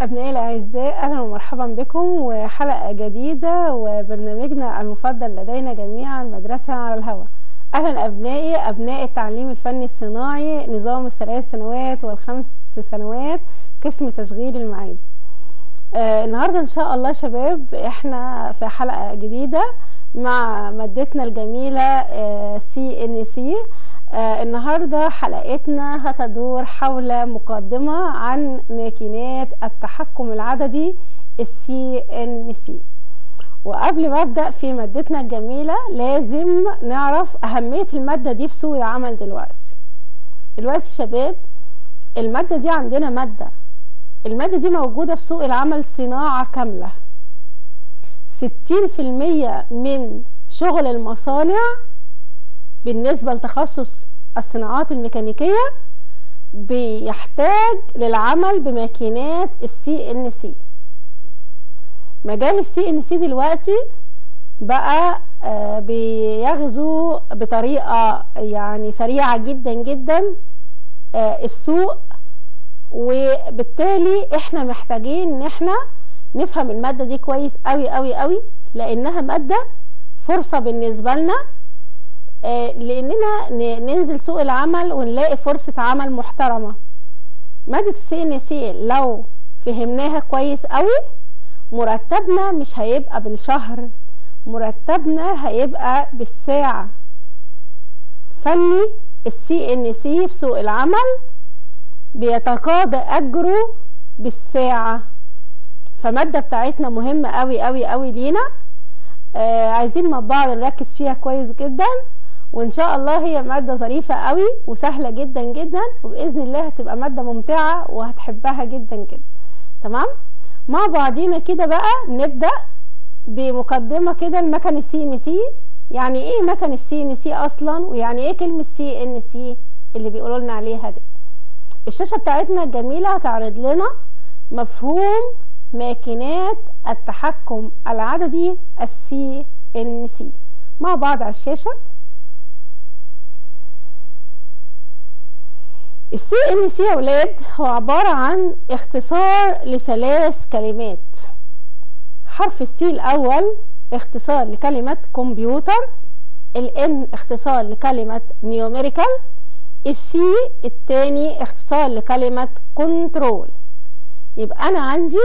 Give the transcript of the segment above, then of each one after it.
أبنائي الأعزاء أهلا ومرحبا بكم وحلقة جديدة وبرنامجنا المفضل لدينا جميعا مدرسة على الهواء أهلا أبنائي أبناء التعليم الفني الصناعي نظام الثلاث سنوات والخمس سنوات قسم تشغيل المعادن آه النهاردة إن شاء الله شباب إحنا في حلقة جديدة مع مادتنا الجميلة سي ان سي النهاردة حلقتنا هتدور حول مقدمة عن ماكينات التحكم العددي السي ان سي وقبل ما ابدا في مادتنا الجميله لازم نعرف اهميه الماده دي في سوق العمل دلوقتي دلوقتي شباب الماده دي عندنا ماده الماده دي موجوده في سوق العمل صناعه كامله ستين في المية من شغل المصانع بالنسبة لتخصص الصناعات الميكانيكية بيحتاج للعمل بماكينات السي ان سي مجال السي ان سي دلوقتي بقى آه بيغزو بطريقة يعني سريعة جدا جدا آه السوق وبالتالي احنا محتاجين ان احنا نفهم المادة دي كويس قوي قوي قوي لانها مادة فرصة بالنسبة لنا آه لاننا ننزل سوق العمل ونلاقي فرصة عمل محترمة مادة السي ان سي لو فهمناها كويس قوي مرتبنا مش هيبقى بالشهر مرتبنا هيبقى بالساعة فني السي ان سي في سوق العمل بيتقاضى اجره بالساعة فمادة بتاعتنا مهمة قوي قوي قوي لينا آه عايزين مع بعض نركز فيها كويس جدا وان شاء الله هي مادة ظريفة قوي وسهلة جدا جدا وبإذن الله هتبقى مادة ممتعة وهتحبها جدا جدا تمام مع بعضينا كده بقى نبدأ بمقدمة كده المكن السي ان سي يعني ايه مكن السي ان سي اصلا ويعني ايه كلمة سي ان سي اللي بيقولوا لنا عليها دي الشاشة بتاعتنا الجميلة هتعرض لنا مفهوم ماكينات التحكم العددي السي ان سي مع بعض على الشاشة السي ان سي يا ولاد هو عبارة عن اختصار لثلاث كلمات حرف السي الاول اختصار لكلمة كمبيوتر الان اختصار لكلمة نيوميريكال السي التاني اختصار لكلمة كنترول يبقى انا عندي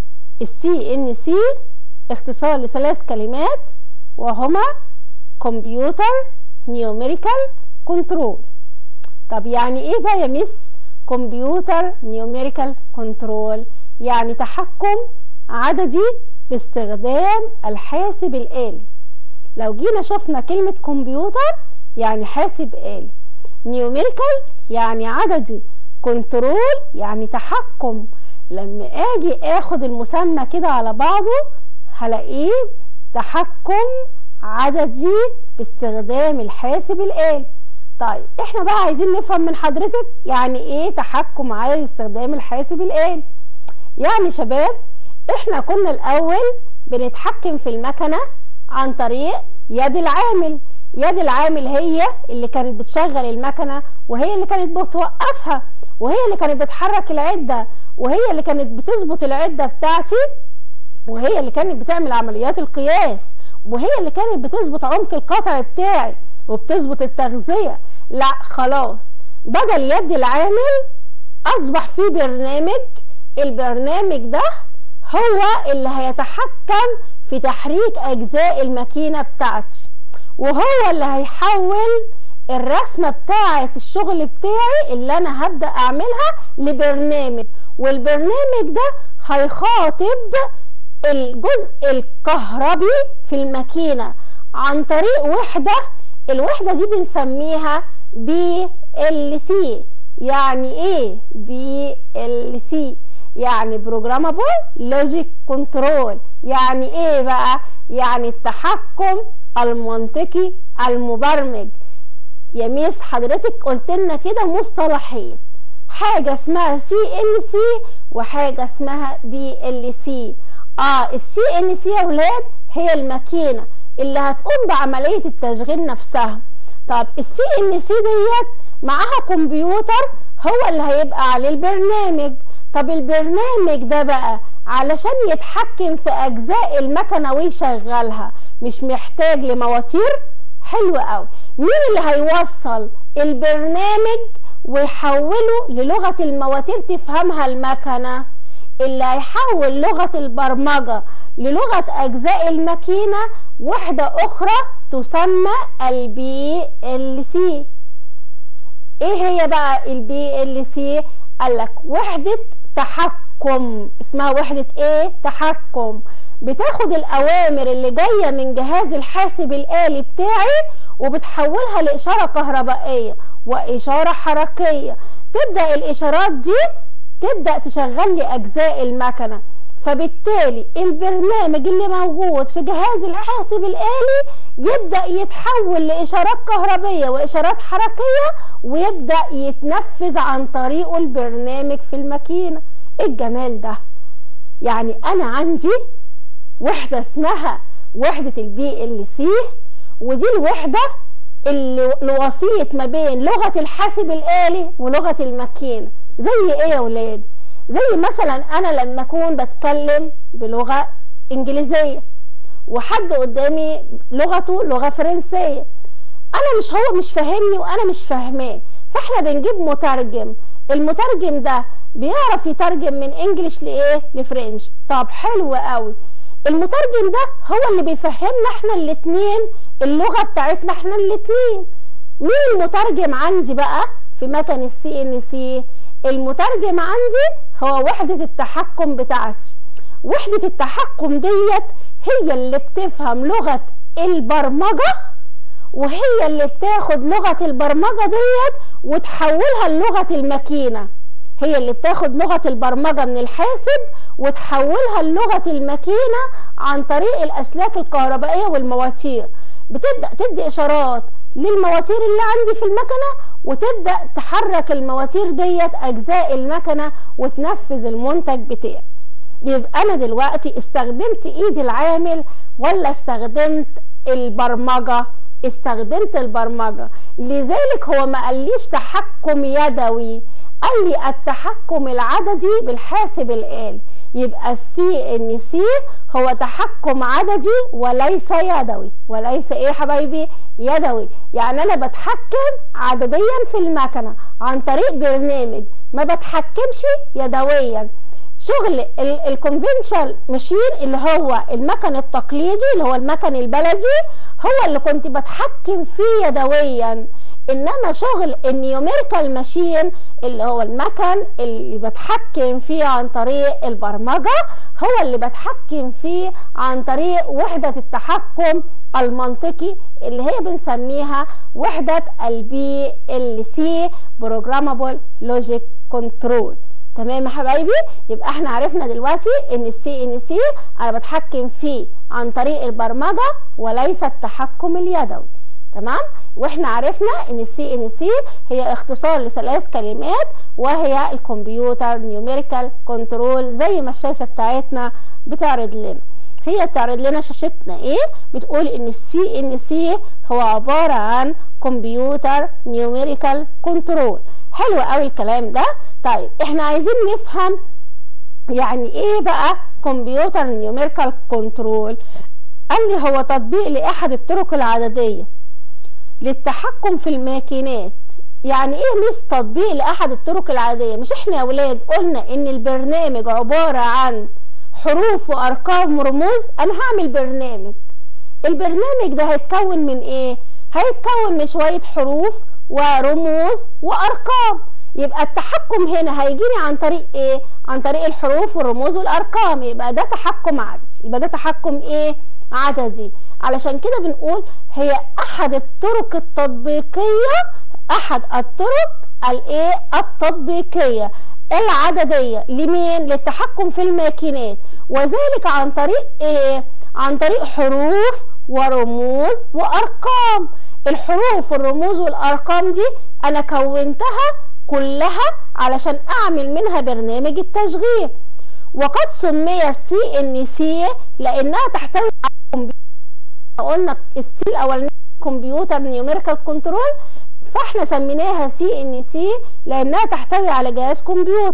السي ان سي اختصار لثلاث كلمات وهما كمبيوتر نيوميريكال كنترول طب يعني ايه بقى يا مس كمبيوتر نيوميريكال كنترول يعني تحكم عددي باستخدام الحاسب الآلي لو جينا شفنا كلمة كمبيوتر يعني حاسب آلي نيوميريكال يعني عددي كنترول يعني تحكم لما اجي اخد المسمى كده على بعضه هلاقيه تحكم عددي باستخدام الحاسب الآلي طيب احنا بقى عايزين نفهم من حضرتك يعني ايه تحكم عددي باستخدام الحاسب الآلي يعني شباب احنا كنا الاول بنتحكم في المكنه عن طريق يد العامل يد العامل هي اللي كانت بتشغل المكنه وهي اللي كانت بتوقفها وهي اللي كانت بتحرك العده وهي اللي كانت بتظبط العده بتاعتي وهي اللي كانت بتعمل عمليات القياس وهي اللي كانت بتظبط عمق القطع بتاعي وبتظبط التغذيه لا خلاص بدل يد العامل اصبح في برنامج البرنامج ده هو اللي هيتحكم في تحريك اجزاء الماكينه بتاعتي وهو اللي هيحول الرسمه بتاعه الشغل بتاعي اللي انا هبدا اعملها لبرنامج والبرنامج ده هيخاطب الجزء الكهربي في الماكينه عن طريق وحده الوحده دي بنسميها بي ال سي يعني ايه بي ال سي يعني بروجرامابل لوجيك كنترول يعني ايه بقى يعني التحكم المنطقي المبرمج يا ميس حضرتك قلت لنا كده مصطلحين حاجه اسمها سي ان سي وحاجه اسمها بي ال سي اه السي ان سي يا ولاد هي الماكينه اللي هتقوم بعمليه التشغيل نفسها طب السي ان سي ديت معاها كمبيوتر هو اللي هيبقى عليه البرنامج طب البرنامج ده بقى علشان يتحكم في اجزاء المكنه ويشغلها مش محتاج لمواتير حلو قوي مين اللي هيوصل البرنامج ويحوله للغه المواتير تفهمها المكنه اللي هيحول لغه البرمجه للغه اجزاء الماكينه وحده اخرى تسمى البي ال سي ايه هي بقى البي ال سي قالك وحده تحكم اسمها وحده ايه تحكم بتاخد الاوامر اللي جايه من جهاز الحاسب الالي بتاعي وبتحولها لاشاره كهربائيه واشاره حركيه تبدا الاشارات دي تبدا تشغل لي اجزاء المكنه فبالتالي البرنامج اللي موجود في جهاز الحاسب الآلي يبدأ يتحول لإشارات كهربية وإشارات حركية ويبدأ يتنفذ عن طريقه البرنامج في الماكينة إيه الجمال ده يعني أنا عندي وحدة اسمها وحدة البي ال سي ودي الوحدة اللي الوسيط ما بين لغة الحاسب الآلي ولغة الماكينة زي إيه يا ولاد؟ زي مثلا انا لما اكون بتكلم بلغه انجليزيه وحد قدامي لغته لغه فرنسيه انا مش هو مش فاهمني وانا مش فاهماه فاحنا بنجيب مترجم المترجم ده بيعرف يترجم من انجليش لايه لفرنش طب حلو قوي المترجم ده هو اللي بيفهمنا احنا الاتنين اللغه بتاعتنا احنا الاتنين مين المترجم عندي بقى في مكن السي ان سي المترجم عندي هو وحدة التحكم بتاعتي وحدة التحكم ديت هي اللي بتفهم لغة البرمجة وهي اللي بتاخد لغة البرمجة ديت وتحولها للغة الماكينة هي اللي بتاخد لغة البرمجة من الحاسب وتحولها للغة الماكينة عن طريق الأسلاك الكهربائية والمواتير بتبدأ تدي إشارات للمواتير اللي عندي في المكنة وتبدأ تحرك المواتير ديت أجزاء المكنة وتنفذ المنتج بتاعي يبقى أنا دلوقتي استخدمت إيدي العامل ولا استخدمت البرمجة استخدمت البرمجة لذلك هو ما قاليش تحكم يدوي قال لي التحكم العددي بالحاسب الآلي يبقى السي ان سي هو تحكم عددي وليس يدوي وليس ايه يا حبايبي يدوي يعني انا بتحكم عدديا في المكنه عن طريق برنامج ما بتحكمش يدويا شغل الكونفنشال ماشين اللي هو المكن التقليدي اللي هو المكن البلدي هو اللي كنت بتحكم فيه يدويا انما شغل النيوميريكال ماشين اللي هو المكن اللي بتحكم فيه عن طريق البرمجه هو اللي بتحكم فيه عن طريق وحده التحكم المنطقي اللي هي بنسميها وحده البي ال سي بروجرامابل لوجيك كنترول تمام يا حبايبي يبقى احنا عرفنا دلوقتي ان السي ان سي انا بتحكم فيه عن طريق البرمجه وليس التحكم اليدوي تمام واحنا عرفنا ان السي ان سي هي اختصار لثلاث كلمات وهي الكمبيوتر نيوميريكال كنترول زي ما الشاشه بتاعتنا بتعرض لنا هي بتعرض لنا شاشتنا ايه بتقول ان السي ان سي هو عباره عن كمبيوتر نيوميريكال كنترول حلو قوي الكلام ده طيب احنا عايزين نفهم يعني ايه بقى كمبيوتر نيوميريكال كنترول قال لي هو تطبيق لاحد الطرق العدديه للتحكم في الماكينات يعني ايه مش تطبيق لاحد الطرق العاديه مش احنا يا ولاد قلنا ان البرنامج عباره عن حروف وارقام ورموز انا هعمل برنامج البرنامج ده هيتكون من ايه هيتكون من شويه حروف ورموز وارقام يبقى التحكم هنا هيجيني عن طريق ايه عن طريق الحروف والرموز والارقام يبقى ده تحكم عددي يبقى ده تحكم ايه عددي علشان كده بنقول هي احد الطرق التطبيقيه احد الطرق الايه التطبيقيه العدديه لمين للتحكم في الماكينات وذلك عن طريق ايه عن طريق حروف ورموز وارقام الحروف والرموز والارقام دي انا كونتها كلها علشان اعمل منها برنامج التشغيل وقد سميت سي ان سي لانها تحتوي على كمبيوتر قلنا السي الاولاني كمبيوتر نيوميريكال كنترول فاحنا سميناها سي ان سي لانها تحتوي على جهاز كمبيوتر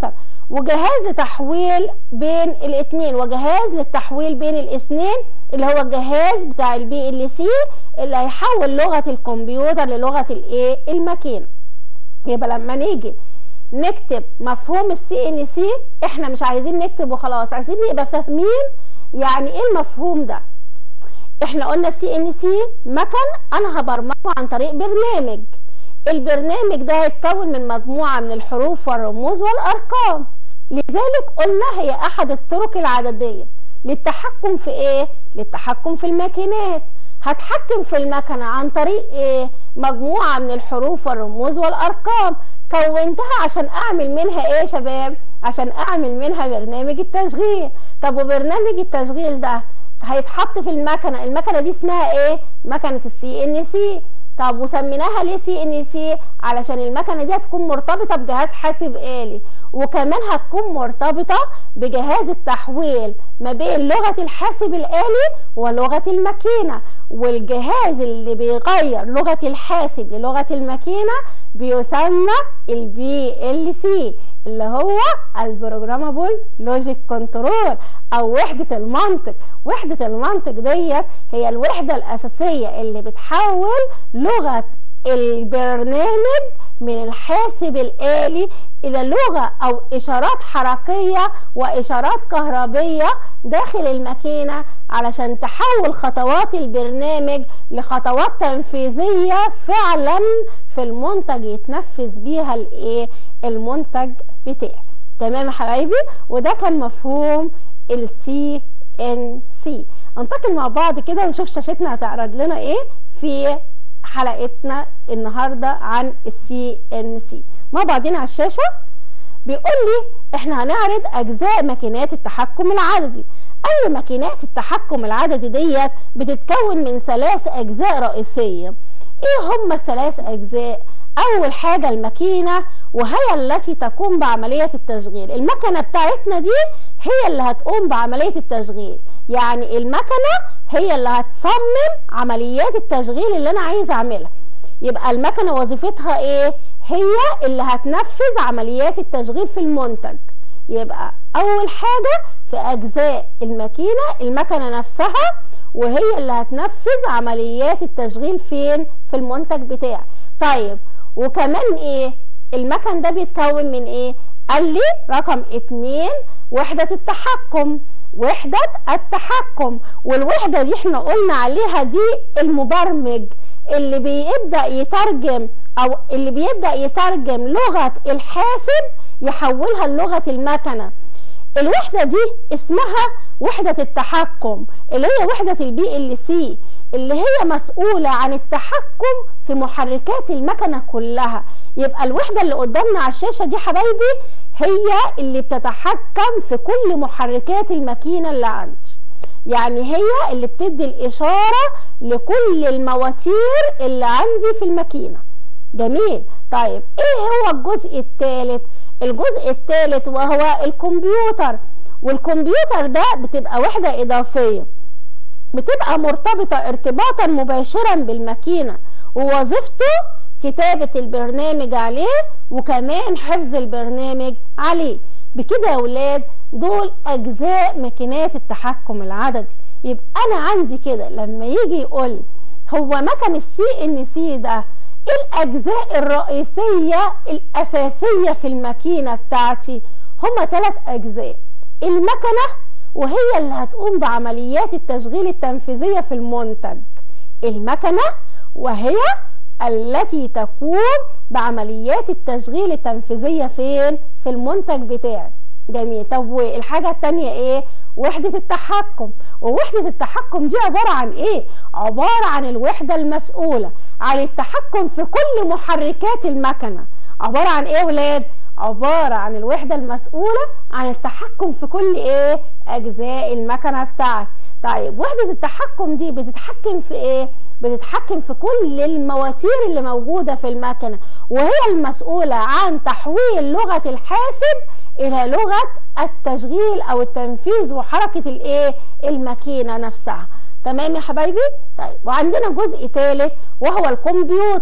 وجهاز لتحويل بين الاثنين وجهاز للتحويل بين الاثنين اللي هو الجهاز بتاع البي ال سي اللي هيحول لغه الكمبيوتر للغه الايه الماكينه يبقى لما نيجي نكتب مفهوم السي ان سي احنا مش عايزين نكتب وخلاص عايزين نبقى فاهمين يعني ايه المفهوم ده احنا قلنا السي ان سي مكن انا هبرمجه عن طريق برنامج البرنامج ده هيتكون من مجموعة من الحروف والرموز والأرقام لذلك قلنا هي أحد الطرق العددية للتحكم في إيه؟ للتحكم في الماكينات هتحكم في المكنة عن طريق إيه؟ مجموعة من الحروف والرموز والأرقام كونتها عشان أعمل منها إيه يا شباب؟ عشان أعمل منها برنامج التشغيل طب وبرنامج التشغيل ده هيتحط في المكنة المكنة دي اسمها إيه؟ مكنة السي إن سي طب وسميناها ليه سي ان سي علشان المكنه دي هتكون مرتبطه بجهاز حاسب آلي وكمان هتكون مرتبطه بجهاز التحويل ما بين لغه الحاسب الآلي ولغه الماكينه والجهاز اللي بيغير لغه الحاسب للغه الماكينه بيسمى البي ال سي اللي هو البروجرامابل لوجيك كنترول او وحده المنطق وحده المنطق ديت هي الوحده الاساسيه اللي بتحول لغه البرنامج من الحاسب الآلي إلى لغة أو إشارات حركية وإشارات كهربية داخل الماكينة علشان تحول خطوات البرنامج لخطوات تنفيذية فعلا في المنتج يتنفذ بيها الإيه المنتج بتاعي تمام يا حبايبي وده كان مفهوم السي ان سي ننتقل مع بعض كده نشوف شاشتنا هتعرض لنا ايه في حلقتنا النهارده عن السي ان سي مع بعضنا على الشاشه بيقول لي احنا هنعرض اجزاء ماكينات التحكم العددي اي ماكينات التحكم العددي ديت بتتكون من ثلاث اجزاء رئيسيه ايه هم الثلاث اجزاء اول حاجة الماكينة وهي التي تقوم بعملية التشغيل المكنة بتاعتنا دي هي اللي هتقوم بعملية التشغيل يعني المكنة هي اللي هتصمم عمليات التشغيل اللي انا عايز اعملها يبقى المكنة وظيفتها ايه هي اللي هتنفذ عمليات التشغيل في المنتج يبقى اول حاجة في اجزاء الماكينة المكنة نفسها وهي اللي هتنفذ عمليات التشغيل فين في المنتج بتاعي طيب وكمان ايه المكن ده بيتكون من ايه قال لي رقم اتنين وحدة التحكم وحدة التحكم والوحدة دي احنا قلنا عليها دي المبرمج اللي بيبدأ يترجم او اللي بيبدأ يترجم لغة الحاسب يحولها للغة المكنة الوحدة دي اسمها وحدة التحكم اللي هي وحدة البي ال سي اللي هي مسؤولة عن التحكم في محركات المكنة كلها يبقى الوحدة اللي قدامنا على الشاشة دي حبايبي هي اللي بتتحكم في كل محركات الماكينة اللي عندي يعني هي اللي بتدي الإشارة لكل المواتير اللي عندي في الماكينة جميل طيب ايه هو الجزء الثالث الجزء الثالث وهو الكمبيوتر والكمبيوتر ده بتبقى وحدة إضافية بتبقى مرتبطة ارتباطا مباشرا بالماكينة ووظيفته كتابة البرنامج عليه وكمان حفظ البرنامج عليه بكده يا ولاد دول أجزاء ماكينات التحكم العددي يبقى أنا عندي كده لما يجي يقول هو مكن السي ان سي ده ايه الاجزاء الرئيسيه الاساسيه في الماكينه بتاعتي هما ثلاث اجزاء المكنه وهي اللي هتقوم بعمليات التشغيل التنفيذيه في المنتج المكنه وهي التي تقوم بعمليات التشغيل التنفيذيه فين في المنتج بتاعي جميل طب والحاجه الثانيه ايه وحدة التحكم ووحدة التحكم دي عبارة عن ايه عبارة عن الوحدة المسؤولة عن التحكم في كل محركات المكنة عبارة عن ايه ولاد عبارة عن الوحدة المسؤولة عن التحكم في كل ايه اجزاء المكنة بتاعتي طيب وحدة التحكم دي بتتحكم في ايه بتتحكم في كل المواتير اللي موجودة في المكنة وهي المسؤولة عن تحويل لغة الحاسب الى لغة التشغيل او التنفيذ وحركة الايه الماكينة نفسها تمام يا حبايبي طيب وعندنا جزء ثالث وهو الكمبيوتر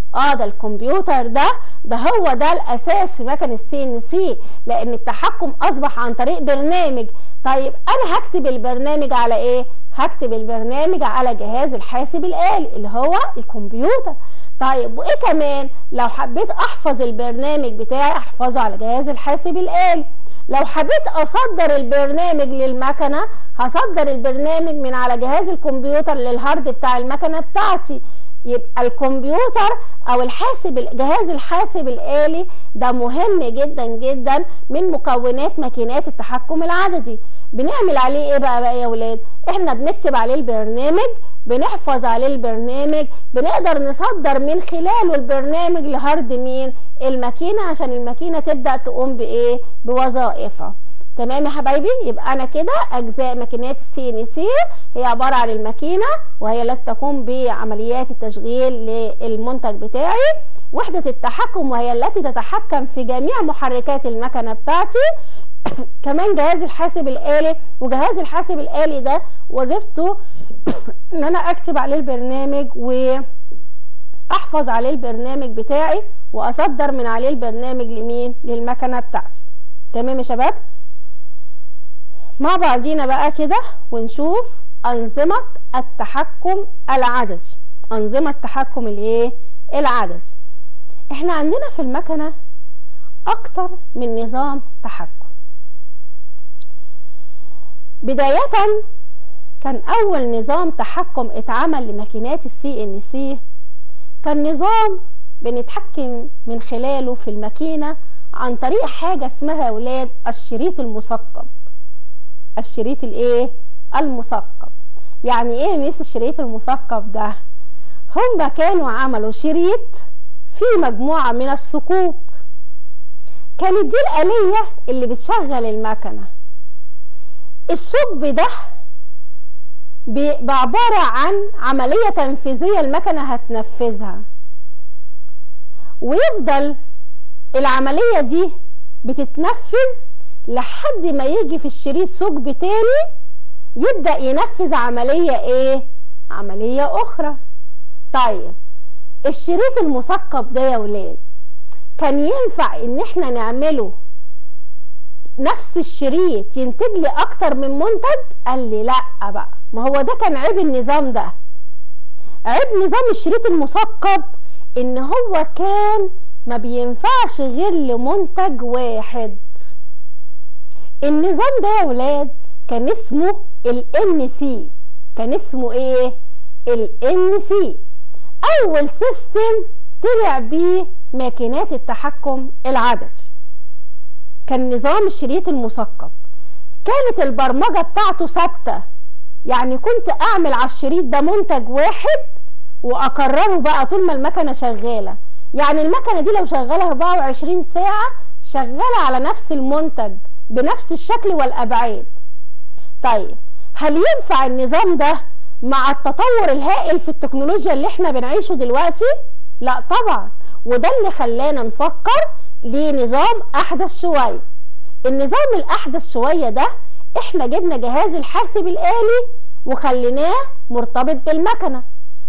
اه ده الكمبيوتر ده ده هو ده الاساس في مكن السي ان سي لان التحكم اصبح عن طريق برنامج طيب انا هكتب البرنامج على ايه هكتب البرنامج على جهاز الحاسب الآلي اللي هو الكمبيوتر طيب وايه كمان لو حبيت احفظ البرنامج بتاعي احفظه على جهاز الحاسب الآلي لو حبيت اصدر البرنامج للمكنه هصدر البرنامج من على جهاز الكمبيوتر للهارد بتاع المكنه بتاعتي يبقى الكمبيوتر او الحاسب جهاز الحاسب الآلي ده مهم جدا جدا من مكونات ماكينات التحكم العددي بنعمل عليه ايه بقى بقى يا ولاد احنا بنكتب عليه البرنامج بنحفظ عليه البرنامج بنقدر نصدر من خلاله البرنامج لهارد مين الماكينه عشان الماكينه تبدا تقوم بايه بوظائفها تمام يا حبايبي يبقى انا كده اجزاء ماكينات السي ان سي هي عباره عن الماكينه وهي التي تقوم بعمليات التشغيل للمنتج بتاعي وحده التحكم وهي التي تتحكم في جميع محركات المكنه بتاعتي كمان جهاز الحاسب الآلي وجهاز الحاسب الآلي ده وظيفته ان انا اكتب عليه البرنامج واحفظ عليه البرنامج بتاعي واصدر من عليه البرنامج لمين للمكنه بتاعتي تمام يا شباب مع بعضينا بقى كده ونشوف انظمه التحكم العدسي انظمه التحكم الايه العدسي احنا عندنا في المكنه اكتر من نظام تحكم بداية كان أول نظام تحكم اتعمل لماكينات السي ان سي كان نظام بنتحكم من خلاله في الماكينة عن طريق حاجة اسمها يا ولاد الشريط المثقب الشريط الايه المثقب يعني ايه ميس الشريط المثقب ده هم كانوا عملوا شريط فيه مجموعة من الثقوب كانت دي الآلية اللي بتشغل المكنة الثقب ده بعبارة عن عملية تنفيذية المكنة هتنفذها ويفضل العملية دي بتتنفذ لحد ما يجي في الشريط ثقب تاني يبدأ ينفذ عملية ايه عملية اخرى طيب الشريط المثقب ده يا ولاد كان ينفع ان احنا نعمله نفس الشريط ينتج لي اكتر من منتج قال لي لا بقى ما هو ده كان عيب النظام ده عيب نظام الشريط المثقب ان هو كان ما بينفعش غير لمنتج واحد النظام ده يا ولاد كان اسمه ال سي كان اسمه ايه ال سي اول سيستم طلع بيه ماكينات التحكم العدسي كان نظام الشريط المثقب كانت البرمجة بتاعته ثابتة يعني كنت اعمل على الشريط ده منتج واحد واكرره بقى طول ما المكنة شغالة يعني المكنة دي لو شغالة 24 ساعة شغالة على نفس المنتج بنفس الشكل والابعاد طيب هل ينفع النظام ده مع التطور الهائل في التكنولوجيا اللي احنا بنعيشه دلوقتي لا طبعا وده اللي خلانا نفكر لنظام احدث شويه النظام الاحدث شويه ده احنا جبنا جهاز الحاسب الالي وخليناه مرتبط بالمكنه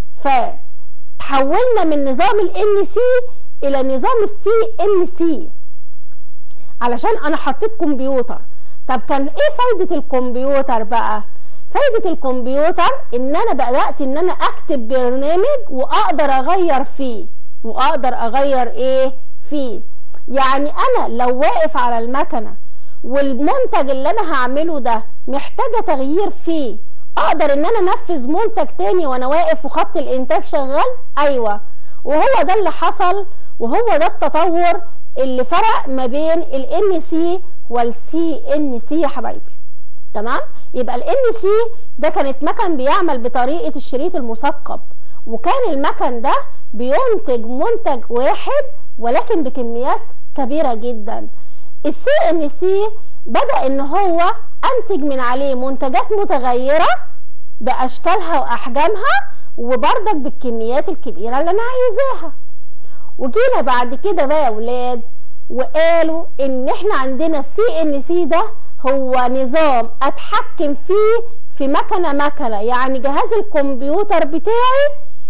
فتحولنا من نظام الان سي الى نظام السي ان سي علشان انا حطيت كمبيوتر طب كان ايه فايده الكمبيوتر بقى فايده الكمبيوتر ان انا بدات ان انا اكتب برنامج واقدر اغير فيه واقدر اغير ايه فيه يعني انا لو واقف على المكنه والمنتج اللي انا هعمله ده محتاجه تغيير فيه اقدر ان انا انفذ منتج تاني وانا واقف وخط الانتاج شغال ايوه وهو ده اللي حصل وهو ده التطور اللي فرق ما بين الان سي والسي ان سي يا حبايبي تمام يبقى الان سي ده كانت مكن بيعمل بطريقه الشريط المثقب وكان المكن ده بينتج منتج واحد ولكن بكميات كبيرة جدا السي ان سي بدأ ان هو انتج من عليه منتجات متغيرة باشكالها واحجامها وبرضك بالكميات الكبيرة اللي انا عايزاها وجينا بعد كده بقى يا ولاد وقالوا ان احنا عندنا السي ان سي ده هو نظام اتحكم فيه في مكنة مكنة يعني جهاز الكمبيوتر بتاعي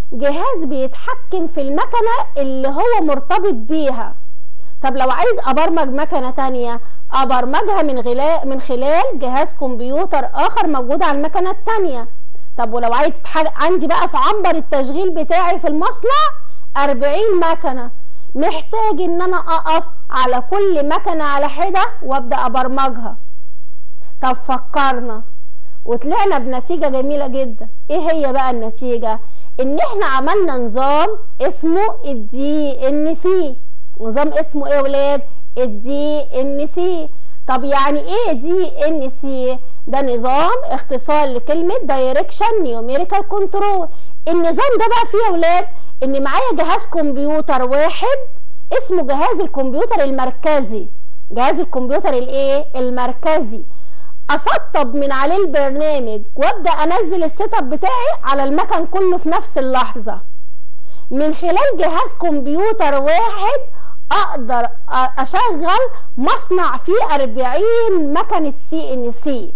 جهاز بيتحكم في المكنة اللي هو مرتبط بيها طب لو عايز ابرمج مكنة تانية ابرمجها من خلال من خلال جهاز كمبيوتر اخر موجود على المكنة التانية طب ولو عايز عندي بقى في عنبر التشغيل بتاعي في المصنع 40 مكنة محتاج ان انا اقف على كل مكنة على حدة وابدأ ابرمجها طب فكرنا وطلعنا بنتيجة جميلة جدا ايه هي بقى النتيجة ان احنا عملنا نظام اسمه الدي ان سي نظام اسمه ايه يا ولاد الدي ان سي طب يعني ايه دي ان سي ده نظام اختصار لكلمة دايركشن نيوميريكال كنترول النظام ده بقى فيه يا ولاد ان معايا جهاز كمبيوتر واحد اسمه جهاز الكمبيوتر المركزي جهاز الكمبيوتر الايه المركزي اسطب من عليه البرنامج وابدا انزل السيت اب بتاعي على المكن كله في نفس اللحظه من خلال جهاز كمبيوتر واحد اقدر اشغل مصنع فيه 40 مكنه سي ان سي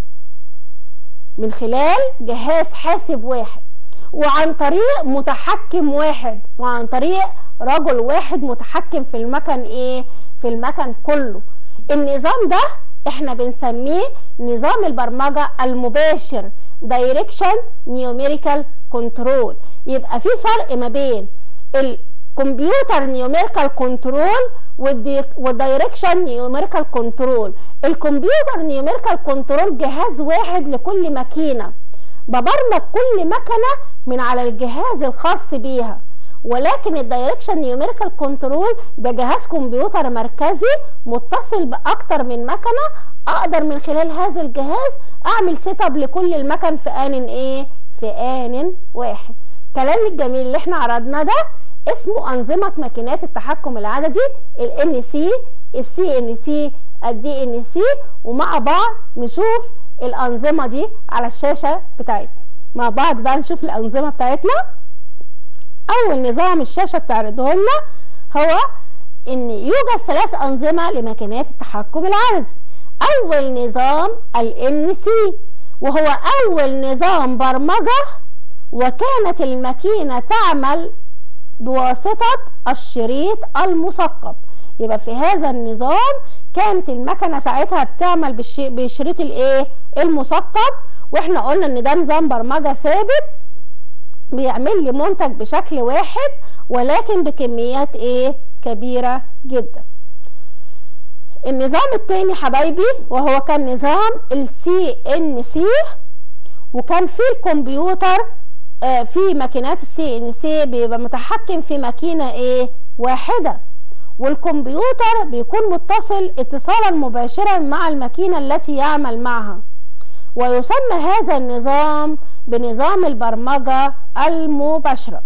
من خلال جهاز حاسب واحد وعن طريق متحكم واحد وعن طريق رجل واحد متحكم في المكن ايه في المكن كله النظام ده احنا بنسميه نظام البرمجة المباشر Direction Numerical Control يبقى في فرق ما بين الكمبيوتر نيوميريكال كنترول والدايركشن نيوميريكال كنترول الكمبيوتر نيوميريكال كنترول جهاز واحد لكل ماكينه ببرمج كل مكنه من على الجهاز الخاص بيها ولكن الدايركشن نيوميريكال كنترول ده جهاز كمبيوتر مركزي متصل باكتر من مكنه اقدر من خلال هذا الجهاز اعمل سيت اب لكل المكن في ان ايه في ان واحد كلام الجميل اللي احنا عرضناه ده اسمه انظمه ماكينات التحكم العددي الان سي السي ان سي الدي ان سي ومع بعض نشوف الانظمه دي على الشاشه بتاعتنا مع بعض بقى نشوف الانظمه بتاعتنا اول نظام الشاشه بتعرضه لنا هو ان يوجد ثلاث انظمه لماكينات التحكم العددي اول نظام ال سي وهو اول نظام برمجه وكانت الماكينه تعمل بواسطه الشريط المثقب يبقى في هذا النظام كانت المكنه ساعتها بتعمل بالشريط الايه المثقب واحنا قلنا ان ده نظام برمجه ثابت بيعمل لي منتج بشكل واحد ولكن بكميات ايه كبيره جدا النظام التاني حبايبي وهو كان نظام السي ان سي وكان فيه الكمبيوتر آه في ماكينات السي ان سي بيبقى متحكم في ماكينه ايه واحده والكمبيوتر بيكون متصل اتصالا مباشرا مع الماكينه التي يعمل معها ويسمى هذا النظام بنظام البرمجة المباشرة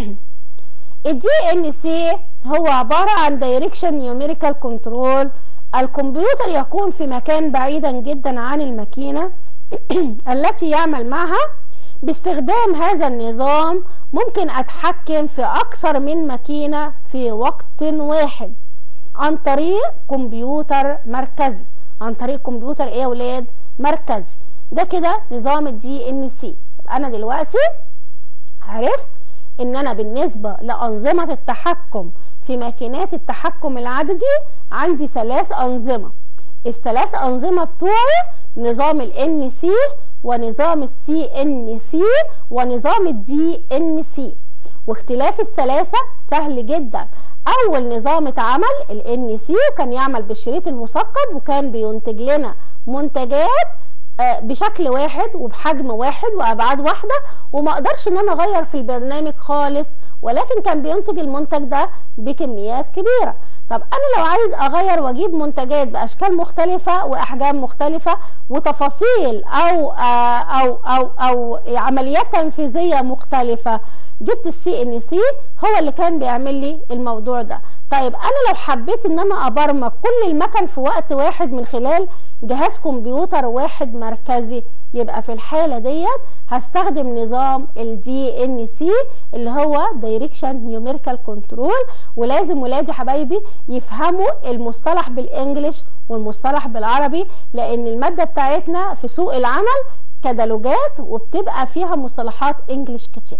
الدي ان سي هو عبارة عن دايركشن نيوميريكال كنترول الكمبيوتر يكون في مكان بعيدا جدا عن الماكينة التي يعمل معها باستخدام هذا النظام ممكن اتحكم في اكثر من ماكينة في وقت واحد عن طريق كمبيوتر مركزي عن طريق كمبيوتر ايه يا ولاد مركزي ده كده نظام الدي ان سي انا دلوقتي عرفت ان انا بالنسبه لانظمه التحكم في ماكينات التحكم العددي عندي ثلاث انظمه الثلاث انظمه بتوعي نظام الان سي ونظام السي ان سي ونظام الدي ان سي واختلاف الثلاثه سهل جدا اول نظام اتعمل الان سي كان يعمل بالشريط المثقب وكان بينتج لنا منتجات بشكل واحد وبحجم واحد وابعاد واحده وما اقدرش ان انا اغير في البرنامج خالص ولكن كان بينتج المنتج ده بكميات كبيره طب انا لو عايز اغير واجيب منتجات باشكال مختلفه واحجام مختلفه وتفاصيل او او او او عمليات تنفيذيه مختلفه جبت السي ان سي هو اللي كان بيعمل لي الموضوع ده طيب انا لو حبيت ان انا ابرمج كل المكن في وقت واحد من خلال جهاز كمبيوتر واحد مركزي يبقى في الحالة ديت هستخدم نظام الدي ان سي اللي هو دايركشن نيوميريكال كنترول ولازم ولادي حبايبي يفهموا المصطلح بالانجلش والمصطلح بالعربي لان المادة بتاعتنا في سوق العمل كتالوجات وبتبقى فيها مصطلحات انجلش كتير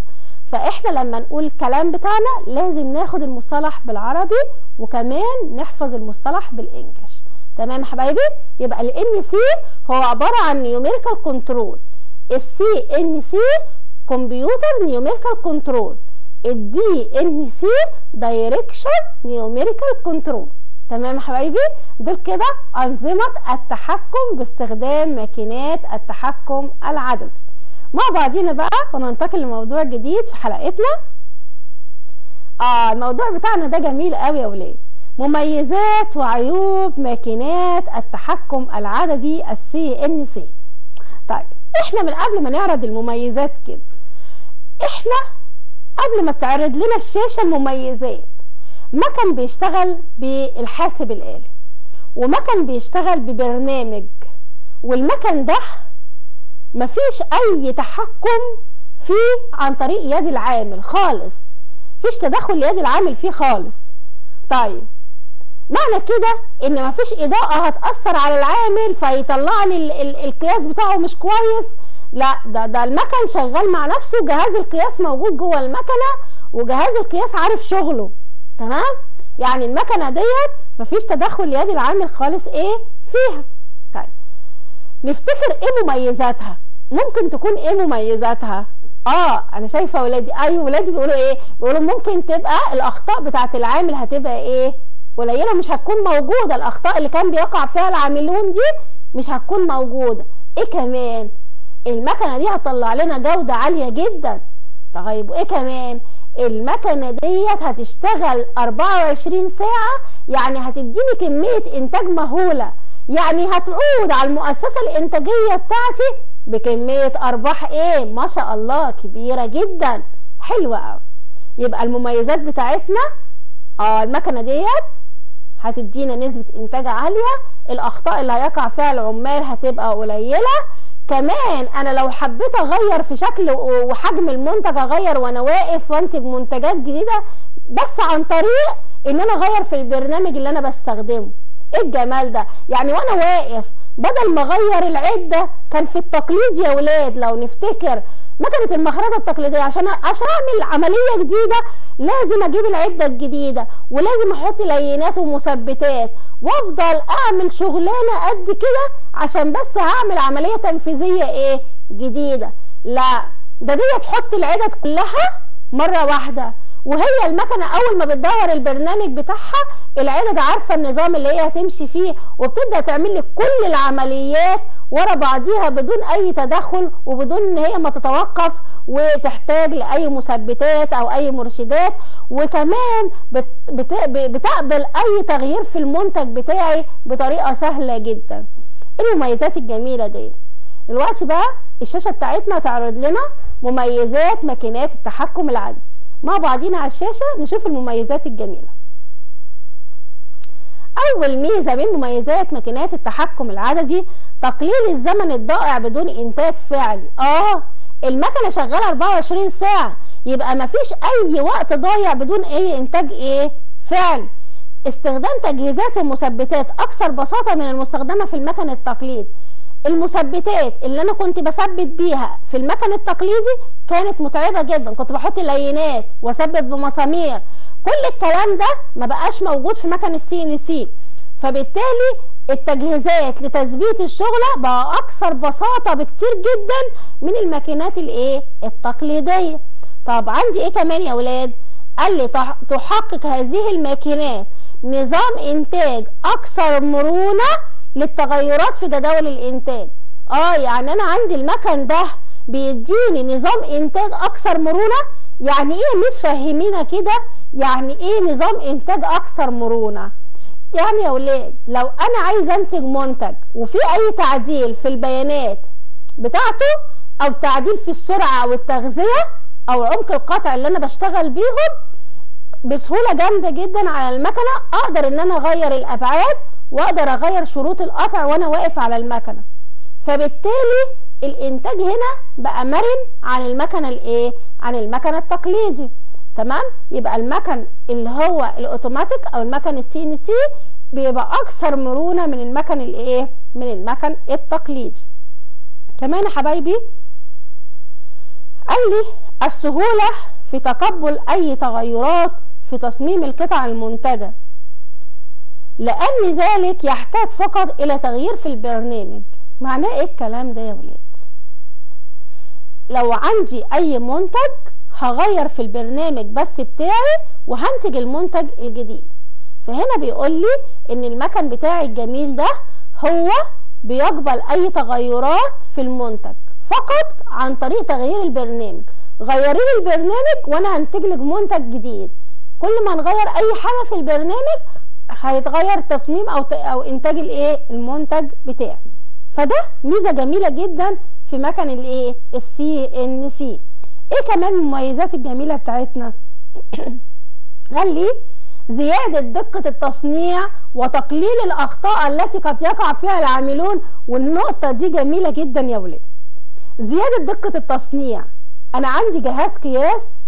فاحنا لما نقول الكلام بتاعنا لازم ناخد المصطلح بالعربي وكمان نحفظ المصطلح بالانجلش تمام يا حبايبي يبقى الان سي هو عباره عن نيوميريكال كنترول السي ان سي كمبيوتر نيوميريكال كنترول الدي ان سي دايركشن نيوميريكال كنترول تمام يا حبايبي دول كده انظمه التحكم باستخدام ماكينات التحكم العددي مع بعضينا بقى وننتقل لموضوع جديد في حلقتنا اه الموضوع بتاعنا ده جميل قوي يا ولاد مميزات وعيوب ماكينات التحكم العددي السي ان سي طيب احنا من قبل ما نعرض المميزات كده احنا قبل ما تعرض لنا الشاشه المميزات مكن بيشتغل بالحاسب الآلي ومكن بيشتغل ببرنامج والمكن ده مفيش أي تحكم فيه عن طريق يد العامل خالص مفيش تدخل ليد العامل فيه خالص طيب معنى كده ان مفيش اضاءة هتأثر على العامل فيطلع لي ال ال القياس بتاعه مش كويس لا ده ده المكن شغال مع نفسه جهاز القياس موجود جوه المكنة وجهاز القياس عارف شغله تمام يعني المكنه ديت مفيش تدخل ليد العامل خالص ايه فيها طيب نفتكر ايه مميزاتها ممكن تكون ايه مميزاتها اه انا شايفه ولادي ايوه ولادي بيقولوا ايه بيقولوا ممكن تبقى الاخطاء بتاعه العامل هتبقى ايه قليله مش هتكون موجوده الاخطاء اللي كان بيقع فيها العاملون دي مش هتكون موجوده ايه كمان المكنه دي هتطلع لنا جوده عاليه جدا طيب وايه كمان المكنه ديت هتشتغل 24 ساعه يعني هتديني كميه انتاج مهوله يعني هتعود على المؤسسه الانتاجيه بتاعتي بكميه ارباح ايه ما شاء الله كبيره جدا حلوه قوي يبقى المميزات بتاعتنا اه المكنه ديت هتدينا نسبه انتاج عاليه الاخطاء اللي هيقع فيها العمال هتبقى قليله كمان انا لو حبيت اغير في شكل وحجم المنتج اغير وانا واقف وانتج منتجات جديده بس عن طريق ان انا اغير في البرنامج اللي انا بستخدمه ايه الجمال ده يعني وانا واقف بدل ما اغير العده كان في التقليد يا ولاد لو نفتكر مكنه المخرطه التقليديه عشان عشان اعمل عمليه جديده لازم اجيب العده الجديده ولازم احط لينات ومثبتات وافضل اعمل شغلانه قد كده عشان بس هعمل عمليه تنفيذيه ايه جديده لا ده دي تحط العدد كلها مره واحده وهي المكنه اول ما بتدور البرنامج بتاعها العدد عارفه النظام اللي هي هتمشي فيه وبتبدا تعمل لي كل العمليات ورا بعضيها بدون اي تدخل وبدون ان هي ما تتوقف وتحتاج لاي مثبتات او اي مرشدات وكمان بت بت بتقبل اي تغيير في المنتج بتاعي بطريقه سهله جدا المميزات الجميله دي دلوقتي بقى الشاشه بتاعتنا تعرض لنا مميزات ماكينات التحكم العددي مع بعضينا على الشاشه نشوف المميزات الجميله اول ميزه من مميزات ماكينات التحكم العددي تقليل الزمن الضائع بدون انتاج فعلي اه المكنه شغاله 24 ساعه يبقى مفيش اي وقت ضايع بدون اي انتاج ايه فعلي استخدام تجهيزات ومثبتات اكثر بساطه من المستخدمه في المكن التقليدي المثبتات اللي انا كنت بثبت بيها في المكن التقليدي كانت متعبه جدا كنت بحط لينات واثبت بمسامير كل الكلام ده ما بقاش موجود في مكن السي ان سي فبالتالي التجهيزات لتثبيت الشغلة بقى أكثر بساطة بكتير جدا من الماكينات الإيه؟ التقليدية. طب عندي إيه كمان يا ولاد؟ قال لي تحقق هذه الماكينات نظام إنتاج أكثر مرونة للتغيرات في جداول الإنتاج. آه يعني أنا عندي المكن ده بيديني نظام إنتاج أكثر مرونة يعني إيه مش فهمينا كده؟ يعني إيه نظام إنتاج أكثر مرونة؟ يعني يا ولاد لو انا عايزه انتج منتج وفي اي تعديل في البيانات بتاعته او تعديل في السرعه او التغذيه او عمق القطع اللي انا بشتغل بيهم بسهوله جامده جدا على المكنه اقدر ان انا اغير الابعاد واقدر اغير شروط القطع وانا واقف على المكنه فبالتالي الانتاج هنا بقى مرن عن المكنه الايه عن المكنه التقليدي تمام يبقى المكن اللي هو الاوتوماتيك او المكن السي ان سي بيبقى اكثر مرونه من المكن الايه من المكن التقليدي كمان يا حبايبي قال لي السهوله في تقبل اي تغيرات في تصميم القطع المنتجة لان ذلك يحتاج فقط الى تغيير في البرنامج معناه ايه الكلام ده يا ولاد لو عندي اي منتج هغير في البرنامج بس بتاعي وهنتج المنتج الجديد فهنا بيقول لي ان المكن بتاعي الجميل ده هو بيقبل اي تغيرات في المنتج فقط عن طريق تغيير البرنامج غيري لي البرنامج وانا هنتج لك منتج جديد كل ما نغير اي حاجه في البرنامج هيتغير تصميم او او انتاج الايه المنتج بتاعي فده ميزه جميله جدا في مكن الايه السي ان سي ايه كمان المميزات الجميله بتاعتنا قال لي زيادة دقة التصنيع وتقليل الأخطاء التي قد يقع فيها العاملون والنقطة دي جميلة جدا يا ولاد زيادة دقة التصنيع أنا عندي جهاز قياس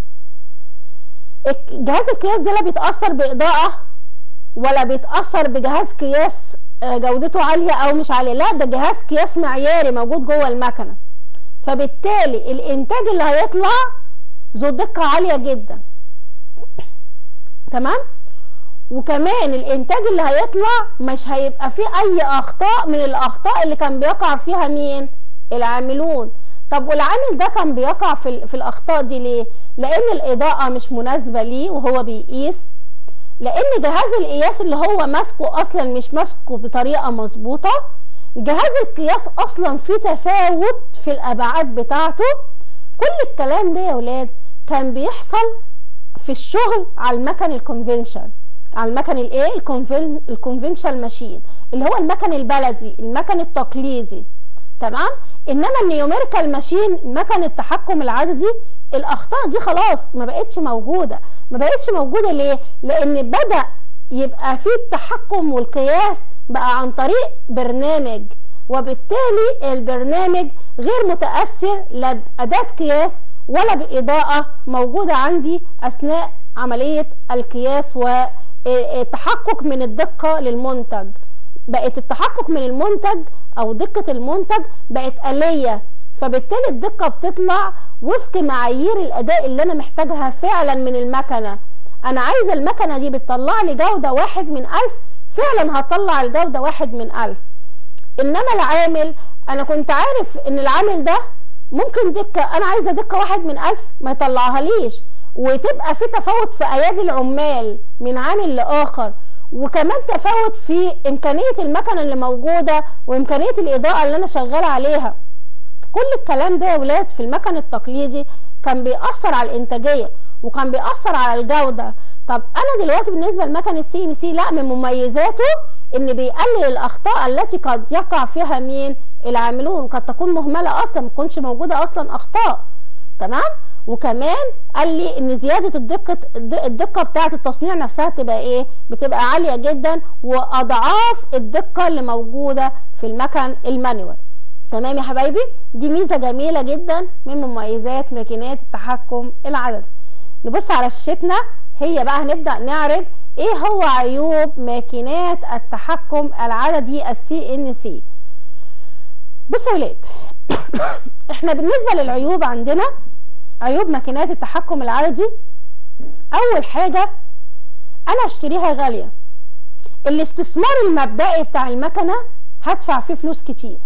جهاز القياس ده لا بيتأثر بإضاءة ولا بيتأثر بجهاز قياس جودته عالية أو مش عالية لا ده جهاز قياس معياري موجود جوه المكنة فبالتالي الإنتاج اللي هيطلع ذو دقة عالية جدا تمام وكمان الانتاج اللي هيطلع مش هيبقى فيه اي اخطاء من الاخطاء اللي كان بيقع فيها مين العاملون طب والعامل ده كان بيقع في, في الاخطاء دي ليه لان الاضاءه مش مناسبه ليه وهو بيقيس لان جهاز القياس اللي هو ماسكه اصلا مش ماسكه بطريقه مظبوطه جهاز القياس اصلا فيه تفاوت في الابعاد بتاعته كل الكلام ده يا ولاد كان بيحصل في الشغل على المكن الكونفنشن على المكن الايه الكونفن الكونفنشال ماشين اللي هو المكن البلدي المكن التقليدي تمام انما النيوميريكال ماشين مكن التحكم العددي الاخطاء دي خلاص ما بقتش موجوده ما بقتش موجوده ليه لان بدا يبقى في التحكم والقياس بقى عن طريق برنامج وبالتالي البرنامج غير متاثر لا باداه قياس ولا باضاءه موجوده عندي اثناء عمليه القياس والتحقق من الدقه للمنتج بقت التحقق من المنتج او دقه المنتج بقت آلية فبالتالي الدقه بتطلع وفق معايير الاداء اللي انا محتاجها فعلا من المكنه انا عايزه المكنه دي بتطلع لي جوده واحد من الف فعلا هطلع الجوده واحد من الف انما العامل انا كنت عارف ان العامل ده ممكن دقه انا عايزه دقه واحد من الف ما يطلعها ليش وتبقى في تفاوت في ايادي العمال من عامل لاخر وكمان تفاوت في امكانيه المكنه اللي موجوده وامكانيه الاضاءه اللي انا شغاله عليها كل الكلام ده يا ولاد في المكن التقليدي كان بيأثر على الانتاجيه وكان بيأثر على الجوده طب انا دلوقتي بالنسبه لمكن السي ان سي لا من مميزاته ان بيقلل الاخطاء التي قد يقع فيها مين العاملون قد تكون مهمله اصلا ما تكونش موجوده اصلا اخطاء تمام وكمان قال لي ان زياده الدقه الدقه بتاعه التصنيع نفسها تبقى ايه بتبقى عاليه جدا واضعاف الدقه اللي موجوده في المكن المانيوال تمام يا حبايبي دي ميزه جميله جدا من مميزات ماكينات التحكم العددي نبص على شاشتنا هي بقى هنبدا نعرض ايه هو عيوب ماكينات التحكم العددي السي ان سي بصوا يا ولاد احنا بالنسبه للعيوب عندنا عيوب ماكينات التحكم العددي اول حاجه انا اشتريها غاليه الاستثمار المبدئي بتاع المكنه هدفع فيه فلوس كتير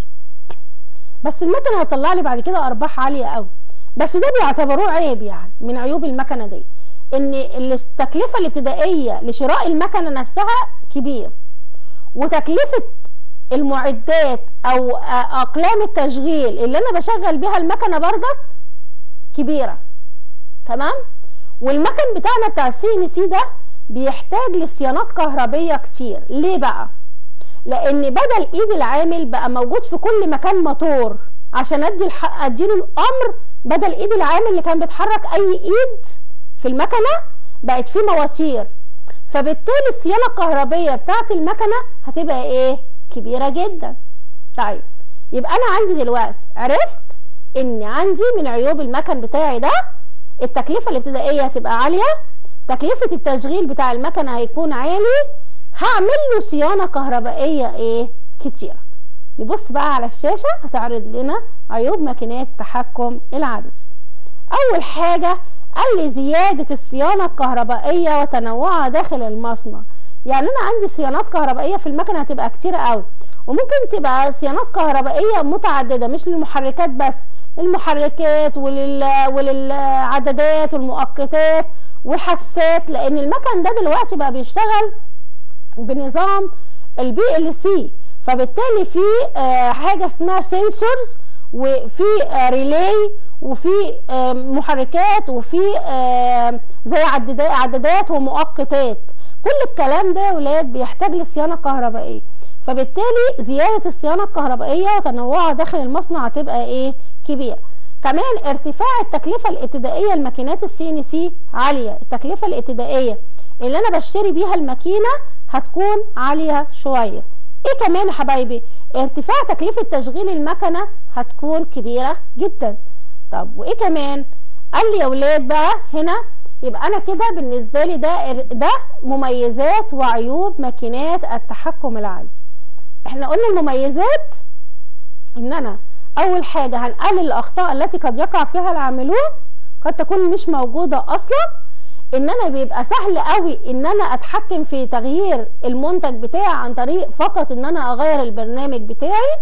بس المكنه هتطلع لي بعد كده ارباح عاليه قوي بس ده بيعتبروه عيب يعني من عيوب المكنه دي ان التكلفه الابتدائيه لشراء المكنه نفسها كبير وتكلفه المعدات او اقلام التشغيل اللي انا بشغل بيها المكنه بردك كبيره تمام والمكن بتاعنا بتاع السي ان سي ده بيحتاج لصيانات كهربيه كتير ليه بقى لان بدل ايد العامل بقى موجود في كل مكان موتور عشان ادي الحق اديله الامر بدل ايد العامل اللي كان بيتحرك اي ايد في المكنه بقت في مواتير فبالتالي الصيانه الكهربيه بتاعت المكنه هتبقى ايه كبيره جدا طيب يبقى انا عندي دلوقتي عرفت ان عندي من عيوب المكن بتاعي ده التكلفه الابتدائيه هتبقى عاليه تكلفه التشغيل بتاع المكنه هيكون عالي هعمل له صيانه كهربائيه ايه كتيره نبص بقى على الشاشه هتعرض لنا عيوب ماكينات التحكم العدسي اول حاجه قال لي زيادة الصيانة الكهربائية وتنوعها داخل المصنع يعني انا عندي صيانات كهربائية في المكنة هتبقى كتير قوي وممكن تبقى صيانات كهربائية متعددة مش للمحركات بس للمحركات ولل... وللعدادات والمؤقتات والحساسات لان المكن ده دلوقتي بقى بيشتغل بنظام البي ال سي فبالتالي في آه حاجه اسمها سنسورز وفي آه ريلاي وفي آه محركات وفي زي عدادات ومؤقتات كل الكلام ده يا ولاد بيحتاج لصيانه كهربائيه فبالتالي زياده الصيانه الكهربائيه وتنوعها داخل المصنع هتبقى ايه كبيره كمان ارتفاع التكلفه الابتدائيه لماكينات السي ان سي عاليه التكلفه الابتدائيه اللي انا بشتري بيها الماكينه هتكون عاليه شويه ايه كمان يا حبايبي ارتفاع تكلفه تشغيل المكنه هتكون كبيره جدا طب وايه كمان قال لي يا ولاد بقى هنا يبقى انا كده بالنسبه لي ده ده مميزات وعيوب ماكينات التحكم العادي احنا قلنا المميزات ان انا اول حاجه هنقلل الاخطاء التي قد يقع فيها العاملون قد تكون مش موجوده اصلا ان انا بيبقى سهل قوي ان انا اتحكم في تغيير المنتج بتاعي عن طريق فقط ان انا اغير البرنامج بتاعي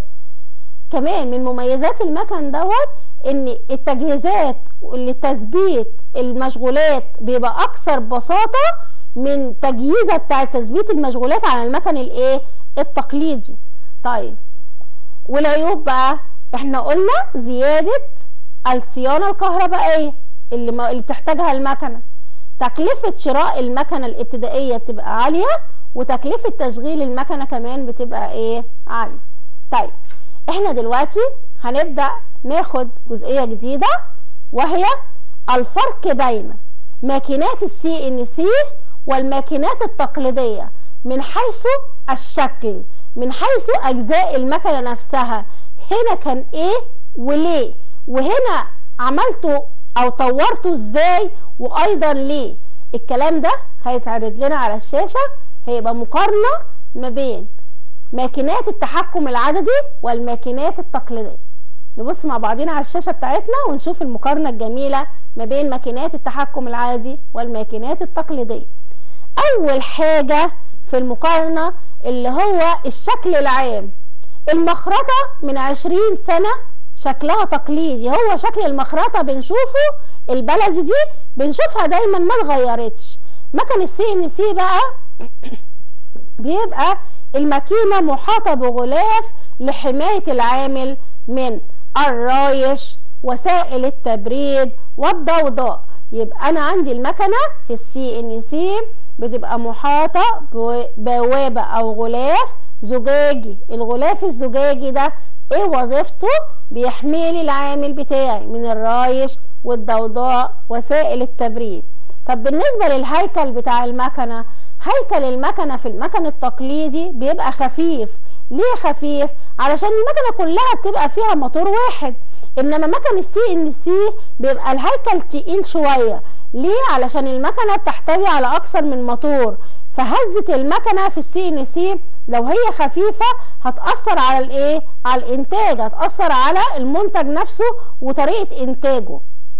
كمان من مميزات المكن دوت ان التجهيزات لتثبيت المشغولات بيبقى اكثر بساطه من تجهيزه بتاع تثبيت المشغولات على المكن الايه التقليدي طيب والعيوب بقى احنا قلنا زياده الصيانه الكهربائيه اللي, ما اللي بتحتاجها المكنه تكلفه شراء المكنه الابتدائيه بتبقى عاليه وتكلفه تشغيل المكنه كمان بتبقى ايه عاليه طيب احنا دلوقتي هنبدا ناخد جزئيه جديده وهي الفرق بين ماكينات السي ان سي والماكينات التقليديه من حيث الشكل من حيث اجزاء المكنه نفسها هنا كان ايه وليه وهنا عملته او طورته ازاي وايضا ليه الكلام ده هيتعرض لنا على الشاشه هيبقى مقارنه ما بين ماكينات التحكم العددي والماكينات التقليديه نبص مع بعضينا على الشاشه بتاعتنا ونشوف المقارنه الجميله ما بين ماكينات التحكم العادي والماكينات التقليديه اول حاجه في المقارنه اللي هو الشكل العام المخرطه من عشرين سنه شكلها تقليدي هو شكل المخرطه بنشوفه البلدي دي بنشوفها دايما ما اتغيرتش مكن السي ان سي بقى بيبقى الماكينه محاطه بغلاف لحمايه العامل من الرايش وسائل التبريد والضوضاء يبقى انا عندي المكنه في السي ان سي بتبقى محاطه ببوابه او غلاف زجاجي الغلاف الزجاجي ده ايه وظيفته بيحميلي العامل بتاعي من الرايش والضوضاء وسائل التبريد طب بالنسبه للهيكل بتاع المكنه هيكل المكنه في المكن التقليدي بيبقى خفيف ليه خفيف علشان المكنه كلها بتبقى فيها موتور واحد انما مكن السي ان سي بيبقى الهيكل تقيل شويه ليه علشان المكنه بتحتوي على اكثر من موتور فهزه المكنه في السي ان سي لو هي خفيفه هتاثر على الايه على الانتاج هتاثر على المنتج نفسه وطريقه انتاجه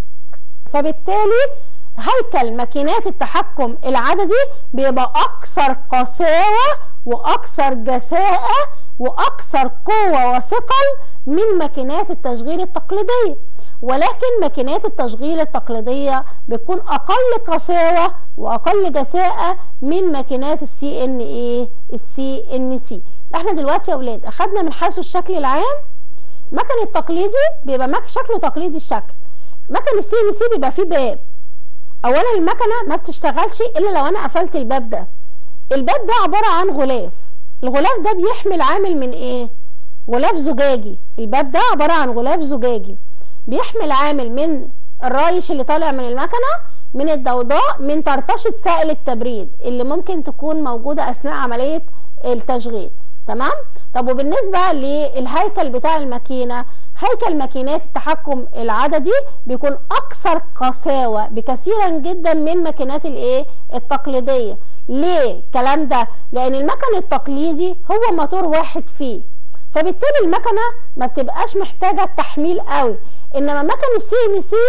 فبالتالي هيكل ماكينات التحكم العددي بيبقى اكثر قساوه واكثر جساءه واكثر قوه وثقل من ماكينات التشغيل التقليديه ولكن ماكينات التشغيل التقليديه بتكون اقل قساوه واقل جساءه من ماكينات السي ان ايه السي ان سي احنا دلوقتي يا اولاد اخدنا من حيث الشكل العام مكن التقليدي بيبقى مك شكله تقليدي الشكل مكن السي ان سي بيبقى فيه باب اولا المكنه ما بتشتغلش الا لو انا قفلت الباب ده الباب ده عباره عن غلاف الغلاف ده بيحمل عامل من ايه غلاف زجاجي الباب ده عباره عن غلاف زجاجي بيحمل عامل من الرايش اللي طالع من المكنه من الضوضاء من طرطشه سائل التبريد اللي ممكن تكون موجوده اثناء عمليه التشغيل تمام طب وبالنسبه للهيكل بتاع الماكينه هيكل ماكينات التحكم العددي بيكون اكثر قساوه بكثيرا جدا من ماكينات الايه التقليديه ليه الكلام ده لان المكن التقليدي هو موتور واحد فيه فبالتالي المكنه ما بتبقاش محتاجه تحميل قوي انما مكن السي ان سي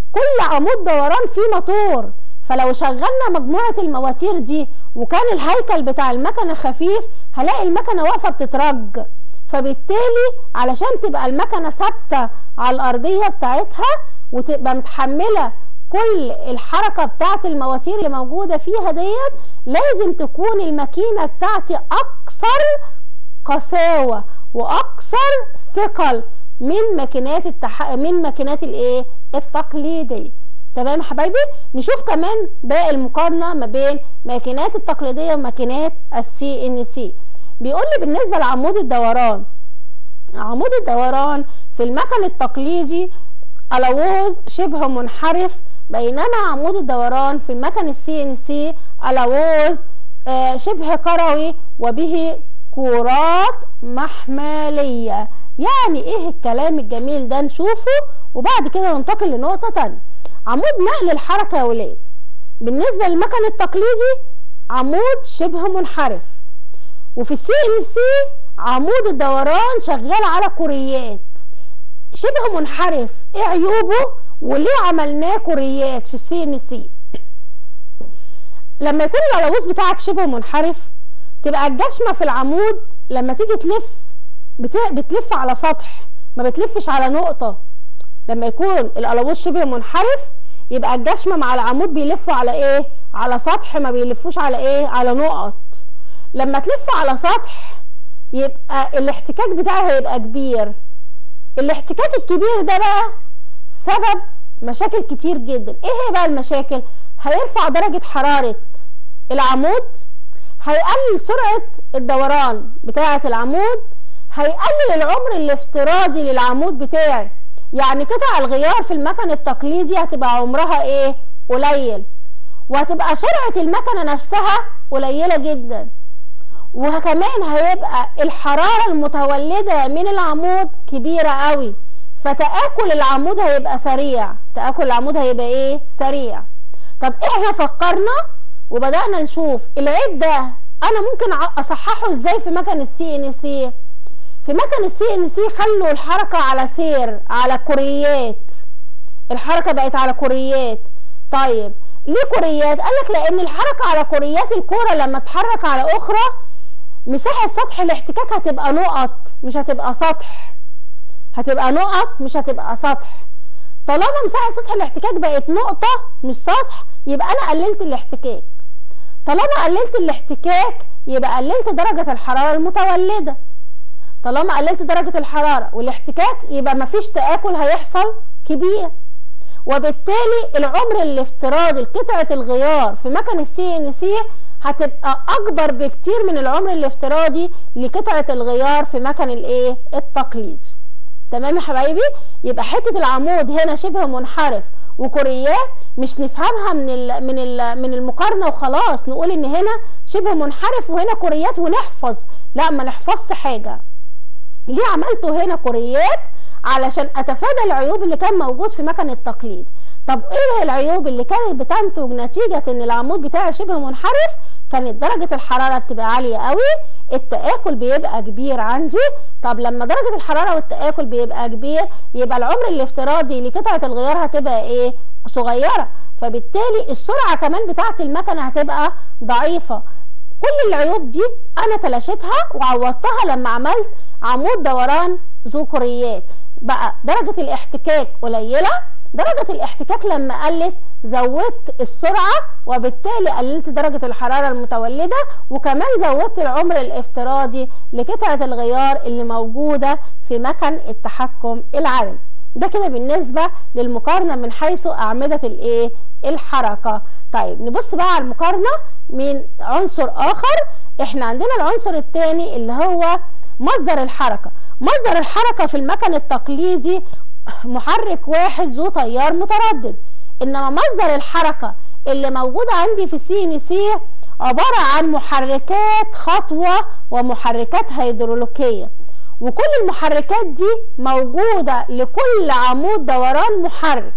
كل عمود دوران فيه موتور فلو شغلنا مجموعة المواتير دي وكان الهيكل بتاع المكنة خفيف هلاقي المكنة واقفة بتترج فبالتالي علشان تبقى المكنة ثابتة على الأرضية بتاعتها وتبقى متحملة كل الحركة بتاعت المواتير اللي موجودة فيها ديت لازم تكون الماكينة بتاعتي أكثر قساوة وأكثر ثقل من ماكينات التح... من ماكينات الايه التقليديه تمام يا حبايبي نشوف كمان باقي المقارنه ما بين ماكينات التقليديه وماكينات السي ان سي بيقول لي بالنسبه لعمود الدوران عمود الدوران في المكن التقليدي الوز شبه منحرف بينما عمود الدوران في المكن السي ان سي الوز آه شبه كروي وبه كرات محماليه يعني ايه الكلام الجميل ده نشوفه وبعد كده ننتقل لنقطة تانية عمود نقل الحركة يا ولاد بالنسبة للمكن التقليدي عمود شبه منحرف وفي السي ان سي عمود الدوران شغال على كوريات شبه منحرف ايه عيوبه وليه عملناه كوريات في السي ان سي لما يكون الالوز بتاعك شبه منحرف تبقى الجشمه في العمود لما تيجي تلف بتلف على سطح ما بتلفش على نقطة لما يكون القلاووز شبه منحرف يبقى الجشمة مع العمود بيلفوا على ايه على سطح ما بيلفوش على ايه على نقط لما تلف على سطح يبقى الاحتكاك بتاعها هيبقى كبير الاحتكاك الكبير ده بقى سبب مشاكل كتير جدا ايه هي بقى المشاكل هيرفع درجة حرارة العمود هيقلل سرعة الدوران بتاعة العمود هيقلل العمر الافتراضي للعمود بتاعي يعني قطع الغيار في المكن التقليدي هتبقى عمرها ايه قليل وهتبقى سرعة المكنة نفسها قليلة جدا وكمان هيبقى الحرارة المتولدة من العمود كبيرة قوي فتآكل العمود هيبقى سريع تآكل العمود هيبقى ايه سريع طب احنا فكرنا وبدأنا نشوف العيب ده انا ممكن اصححه ازاي في مكن السي ان سي في مكن السي ان سي خلوا الحركة على سير على كوريات الحركة بقت على كوريات طيب ليه كوريات قالك لان الحركة على كوريات الكورة لما تحرك على اخرى مساحة سطح الاحتكاك هتبقى نقط مش هتبقى سطح هتبقى نقط مش هتبقى سطح طالما مساحة سطح الاحتكاك بقت نقطة مش سطح يبقى انا قللت الاحتكاك طالما قللت الاحتكاك يبقى قللت درجة الحرارة المتولدة طالما قللت درجة الحرارة والاحتكاك يبقى مفيش تآكل هيحصل كبير وبالتالي العمر الافتراضي لقطعة الغيار في مكن السي ان سي هتبقى اكبر بكتير من العمر الافتراضي لقطعة الغيار في مكن الايه التقليدي تمام يا حبايبي يبقى حتة العمود هنا شبه منحرف وكوريات مش نفهمها من ال من ال من المقارنه وخلاص نقول ان هنا شبه منحرف وهنا كوريات ونحفظ لا ما نحفظش حاجه ليه عملته هنا كوريات علشان اتفادى العيوب اللي كان موجود في مكن التقليد طب ايه العيوب اللي كانت بتنتج نتيجه ان العمود بتاعي شبه منحرف كانت درجة الحرارة بتبقى عالية قوي التآكل بيبقى كبير عندي طب لما درجة الحرارة والتآكل بيبقى كبير يبقى العمر الافتراضي لقطعة الغيار هتبقى ايه صغيرة فبالتالي السرعة كمان بتاعة المكنة هتبقى ضعيفة كل العيوب دي انا تلاشيتها وعوضتها لما عملت عمود دوران ذو كريات بقى درجة الاحتكاك قليلة درجة الاحتكاك لما قلت زودت السرعة وبالتالي قللت درجة الحرارة المتولدة وكمان زودت العمر الافتراضي لقطعة الغيار اللي موجودة في مكن التحكم العددي ده كده بالنسبة للمقارنة من حيث أعمدة الايه الحركة طيب نبص بقى على المقارنة من عنصر آخر احنا عندنا العنصر الثاني اللي هو مصدر الحركة مصدر الحركة في المكن التقليدي محرك واحد ذو تيار متردد انما مصدر الحركة اللي موجودة عندي في سي ان سي عبارة عن محركات خطوة ومحركات هيدروليكية وكل المحركات دي موجودة لكل عمود دوران محرك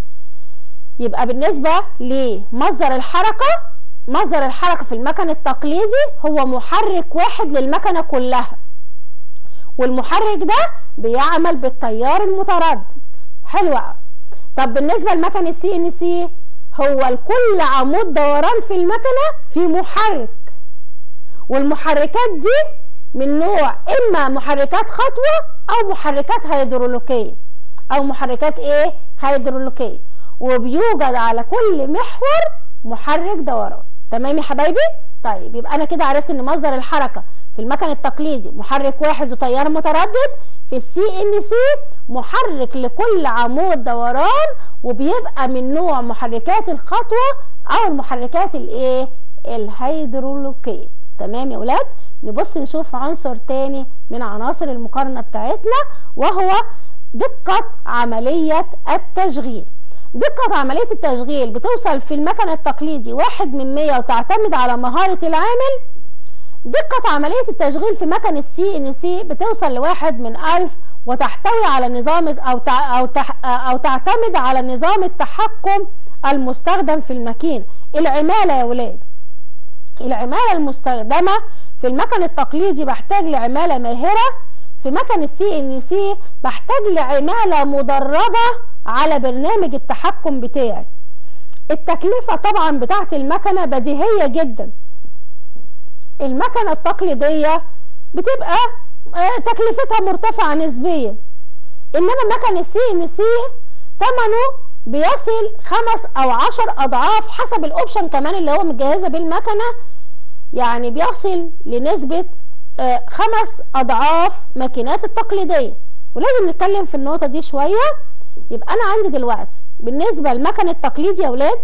يبقى بالنسبة لمصدر الحركة مصدر الحركة في المكن التقليدي هو محرك واحد للمكنة كلها والمحرك ده بيعمل بالتيار المتردد حلو قوي طب بالنسبه لمكن السي ان سي هو لكل عمود دوران في المكنه في محرك والمحركات دي من نوع اما محركات خطوه او محركات هيدروليكيه او محركات ايه هيدروليكيه وبيوجد على كل محور محرك دوران تمام يا حبايبي طيب يبقى انا كده عرفت ان مصدر الحركه في المكن التقليدي محرك واحد وتيار متردد في السي ان سي محرك لكل عمود دوران وبيبقى من نوع محركات الخطوه او المحركات الايه الهيدروليكيه تمام يا ولاد نبص نشوف عنصر تاني من عناصر المقارنه بتاعتنا وهو دقه عمليه التشغيل دقة عملية التشغيل بتوصل في المكن التقليدي واحد من مية وتعتمد على مهارة العامل دقة عملية التشغيل في مكن السي ان سي بتوصل لواحد من ألف وتحتوي على نظام أو أو أو تعتمد على نظام التحكم المستخدم في الماكينة العمالة يا ولاد العمالة المستخدمة في المكن التقليدي بحتاج لعمالة ماهرة في مكن السي ان سي بحتاج لعمالة مدربة على برنامج التحكم بتاعي التكلفة طبعا بتاعت المكنة بديهية جدا المكنة التقليدية بتبقى تكلفتها مرتفعة نسبيا انما مكن السي ان سي ثمنه بيصل خمس او عشر اضعاف حسب الاوبشن كمان اللي هو متجهزة بالمكنة يعني بيصل لنسبة خمس اضعاف ماكينات التقليدية ولازم نتكلم في النقطة دي شوية يبقى انا عندي دلوقتي بالنسبة للمكن التقليدي يا ولاد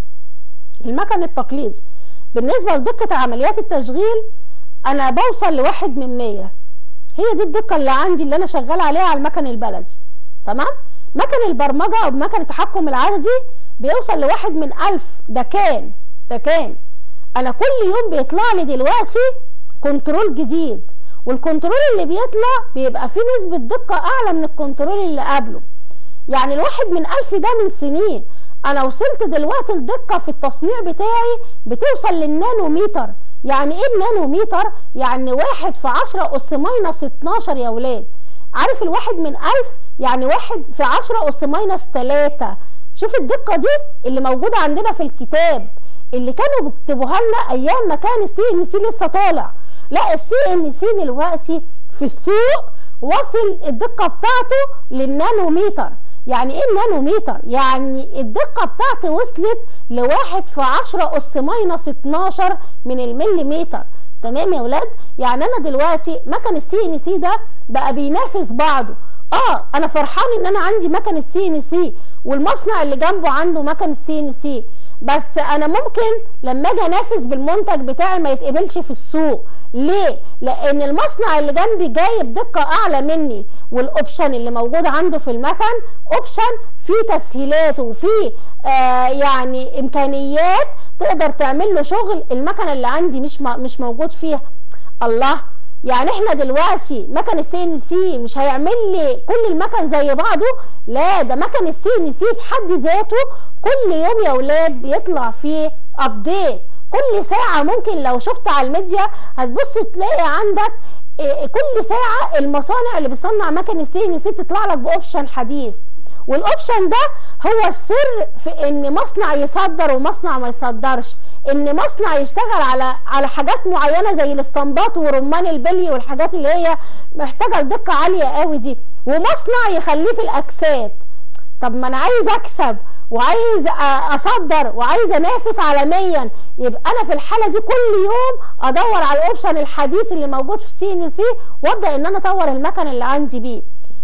المكن التقليدي بالنسبة لدقة عمليات التشغيل انا بوصل لواحد من مية هي دي الدقة اللي عندي اللي انا شغال عليها على المكن البلدي تمام مكن البرمجة او مكن التحكم العددي بيوصل لواحد من الف ده كان ده كان انا كل يوم بيطلع لي دلوقتي كنترول جديد والكنترول اللي بيطلع بيبقى فيه نسبة دقة اعلى من الكنترول اللي قبله يعني الواحد من ألف ده من سنين أنا وصلت دلوقتي الدقة في التصنيع بتاعي بتوصل للنانوميتر يعني إيه النانوميتر؟ يعني واحد في عشرة أس ماينس اتناشر يا ولاد عارف الواحد من ألف يعني واحد في عشرة أس ماينس تلاتة شوف الدقة دي اللي موجودة عندنا في الكتاب اللي كانوا بيكتبوها لنا أيام ما كان السي إن سي لسه طالع لا السي إن سي دلوقتي في السوق وصل الدقة بتاعته للنانوميتر يعني ايه النانوميتر يعني الدقة بتاعتي وصلت لواحد في عشرة اس ماينس اتناشر من المليمتر تمام يا ولاد يعني انا دلوقتي مكن السي ان سي ده بقى بينافس بعضه اه انا فرحان ان انا عندي مكن السي ان سي والمصنع اللي جنبه عنده مكن السي ان سي بس انا ممكن لما اجي انافس بالمنتج بتاعي ما يتقبلش في السوق ليه لان المصنع اللي جنبي جايب دقه اعلى مني والاوبشن اللي موجود عنده في المكن اوبشن فيه تسهيلات وفيه آه يعني امكانيات تقدر تعمل له شغل المكنه اللي عندي مش مش موجود فيها الله يعني احنا دلوقتي مكن السي ان سي مش هيعمل لي كل المكن زي بعضه لا ده مكن السي ان سي في حد ذاته كل يوم يا ولاد بيطلع فيه ابديت كل ساعة ممكن لو شفت على الميديا هتبص تلاقي عندك كل ساعة المصانع اللي بتصنع مكن السي ان سي تطلع لك باوبشن حديث والاوبشن ده هو السر في ان مصنع يصدر ومصنع ما يصدرش ان مصنع يشتغل على على حاجات معينه زي الاستنباط ورمان البلي والحاجات اللي هي محتاجه لدقه عاليه قوي دي ومصنع يخليه في الاجساد طب ما انا عايز اكسب وعايز اصدر وعايز انافس عالميا يبقى انا في الحاله دي كل يوم ادور على الاوبشن الحديث اللي موجود في سي ان سي وابدا ان انا اطور المكن اللي عندي بيه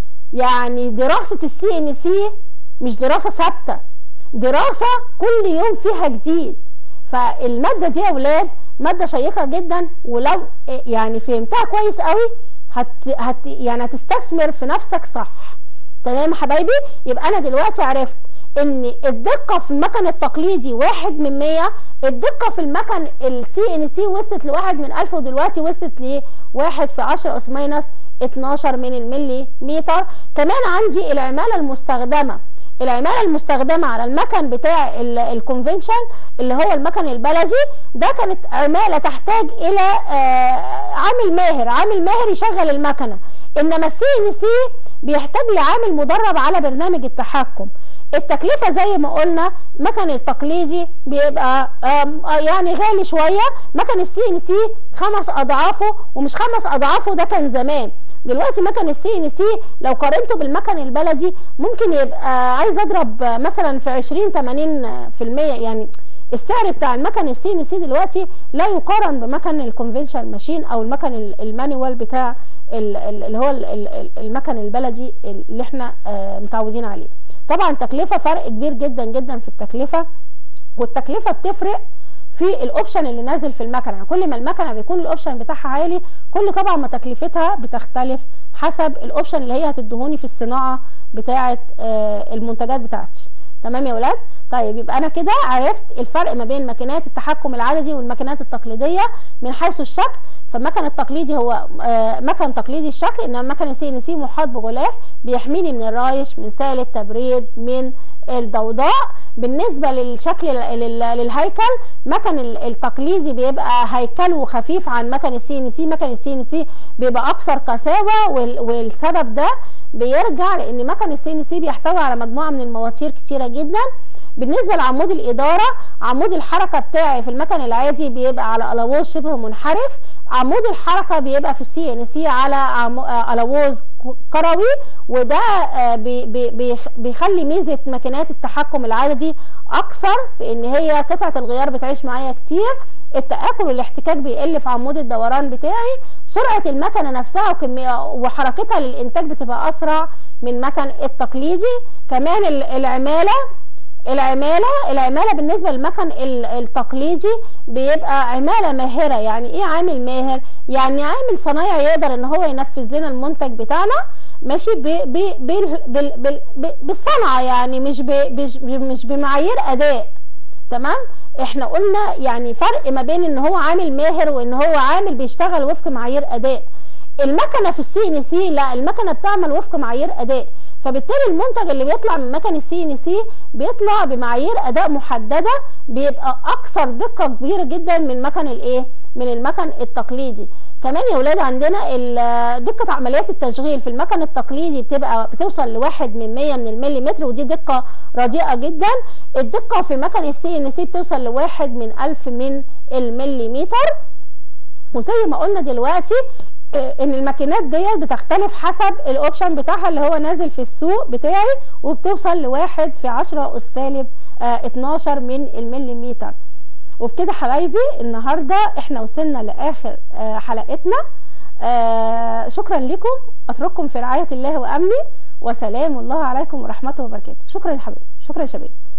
يعني دراسه السي ان سي مش دراسه ثابته دراسه كل يوم فيها جديد فالماده دي يا اولاد ماده شيقه جدا ولو يعني فهمتها كويس قوي هت, هت يعني هتستثمر في نفسك صح تمام يا حبايبي يبقى انا دلوقتي عرفت ان الدقة في المكن التقليدي واحد من مية الدقة في المكن السي ان سي وصلت لواحد من الف ودلوقتي وصلت لواحد في عشرة اس ماينس اتناشر من الملي متر كمان عندي العمالة المستخدمة العمالة المستخدمة على المكن بتاع الكونفنشن اللي هو المكن البلدي ده كانت عمالة تحتاج الى آه عامل ماهر عامل ماهر يشغل المكنة انما السي ان سي بيحتاج لعامل مدرب على برنامج التحكم التكلفة زي ما قلنا مكن التقليدي بيبقى يعني غالي شوية مكن السي ان سي خمس اضعافه ومش خمس اضعافه ده كان زمان دلوقتي مكن السي ان سي لو قارنته بالمكن البلدي ممكن يبقى عايز اضرب مثلا في 20 80% يعني السعر بتاع المكن السي ان سي دلوقتي لا يقارن بمكن الكونفنشال ماشين او المكن المانيوال بتاع اللي هو المكن البلدي اللي احنا متعودين عليه طبعا تكلفه فرق كبير جدا جدا في التكلفه والتكلفه بتفرق في الاوبشن اللي نازل في المكنه يعني كل ما المكنه بيكون الاوبشن بتاعها عالي كل طبعا ما تكلفتها بتختلف حسب الاوبشن اللي هي هتدهوني في الصناعه بتاعه المنتجات بتاعتي تمام يا ولاد طيب يبقى انا كده عرفت الفرق ما بين ماكينات التحكم العددي والماكينات التقليديه من حيث الشكل فالمكن التقليدي هو مكن تقليدي الشكل انما مكن السي ان سي محاط بغلاف بيحميني من الرايش من سائل التبريد من الضوضاء بالنسبه للشكل للهيكل مكن التقليدي بيبقى هيكله خفيف عن مكن السي ان سي مكن السي ان سي بيبقى اكثر كثافه والسبب ده بيرجع لان مكن السي ان سي بيحتوي على مجموعه من المواتير كتيره جدا بالنسبه لعمود الاداره عمود الحركه بتاعي في المكن العادي بيبقى على الووز شبه منحرف عمود الحركه بيبقى في السي ان سي على الووز كروي وده بي بي بيخلي ميزه ماكينات التحكم العددي اكثر في ان هي قطعه الغيار بتعيش معايا كتير التآكل والاحتكاك بيقل في عمود الدوران بتاعي سرعة المكنة نفسها وكمية وحركتها للإنتاج بتبقى أسرع من مكن التقليدي كمان العمالة العماله العماله بالنسبه للمكن التقليدي بيبقى عماله ماهره يعني ايه عامل ماهر يعني عامل صنايعي يقدر ان هو ينفذ لنا المنتج بتاعنا ماشي ب ب ب ب ب بالصنعه يعني مش ب مش بمعايير اداء تمام احنا قلنا يعني فرق ما بين ان هو عامل ماهر وان هو عامل بيشتغل وفق معايير اداء المكنه في السي ان سي لا المكنه بتعمل وفق معايير اداء فبالتالي المنتج اللي بيطلع من مكن السي ان سي بيطلع بمعايير اداء محدده بيبقى اكثر دقه كبيره جدا من مكن الايه من المكن التقليدي كمان يا ولاد عندنا دقه عمليات التشغيل في المكن التقليدي بتبقى بتوصل لواحد من 100 من المليمتر ودي دقه رديئه جدا الدقه في مكن السي ان سي بتوصل لواحد من 1000 من المليمتر وزي ما قلنا دلوقتي ان الماكينات ديت بتختلف حسب الاوبشن بتاعها اللي هو نازل في السوق بتاعي وبتوصل لواحد في عشرة اس سالب اه 12 من المليمتر وبكده حبايبي النهارده احنا وصلنا لاخر اه حلقتنا اه شكرا لكم اترككم في رعايه الله وامنه وسلام الله عليكم ورحمته وبركاته شكرا يا حبايبي شكرا يا شباب